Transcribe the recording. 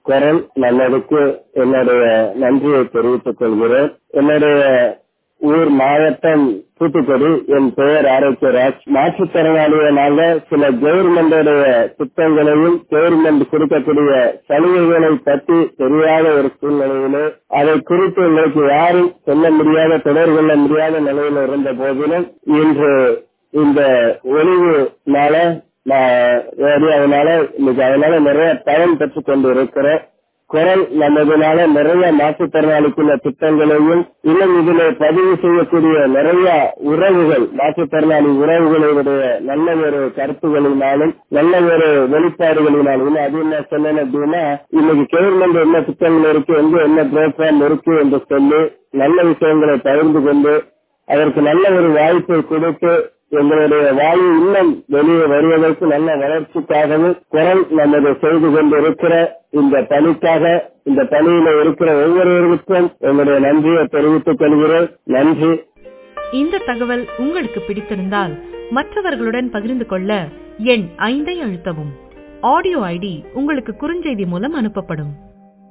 குரல் நல்லதுக்கு என்னுடைய நன்றியை தெரிவித்துக் கொள்கிறேன் என்னுடைய ஊர் மாவட்டம் தூத்துக்குடி என் பெயர் ஆரோக்கியராஜ் மாற்றுத்திறனாளிகளாக சில கவர்மெண்டுடைய திட்டங்களையும் கவர்மெண்ட் கொடுக்கக்கூடிய சலுகைகளை பற்றி தெரியாத ஒரு சூழ்நிலையிலே அதை குறித்து இன்னைக்கு யாரும் சொல்ல முடியாத தொடர் கொள்ள முடியாத நிலையில் இருந்த போதிலும் இன்று இந்த ஒளிவுனால நான் அதனால இன்னைக்கு அதனால நிறைய பயன் பெற்றுக் கொண்டு இருக்கிறேன் குரல் நமதுனால நிறைய மாற்றுத்திறனாளிக்குள்ள திட்டங்களையும் இன்னும் இதுல பதிவு செய்யக்கூடிய நிறைய உறவுகள் மாற்றுத்திறனாளி உறவுகளுடைய நல்ல ஒரு கருத்துகளினாலும் நல்ல ஒரு வெளிப்பாடுகளினாலும் அது என்ன சொன்னேன் அப்படின்னா இன்னைக்கு கவர்மெண்ட் என்ன திட்டங்கள் இருக்கு எங்க என்ன ப்ரோக்ராம் இருக்கு என்று சொல்லி நல்ல விஷயங்களை பகிர்ந்து கொண்டு அதற்கு நல்ல ஒரு வாய்ப்பை கொடுத்து எங்களுடைய வாழ்வு இன்னும் வெளியே வருவதற்கு நல்ல வளர்ச்சிக்காகவும் குரல் நமது செய்து கொண்டிருக்கிற இந்த பணிக்காக இந்த பணியில இருக்கிற ஒவ்வொருவருக்கும் எங்களுடைய நன்றியை தெரிவித்துக் கொள்கிறேன் நன்றி இந்த தகவல் உங்களுக்கு பிடித்திருந்தால் மற்றவர்களுடன் பகிர்ந்து கொள்ள எண் ஐந்தை அழுத்தவும் ஆடியோ ஐடி உங்களுக்கு குறுஞ்செய்தி மூலம் அனுப்பப்படும்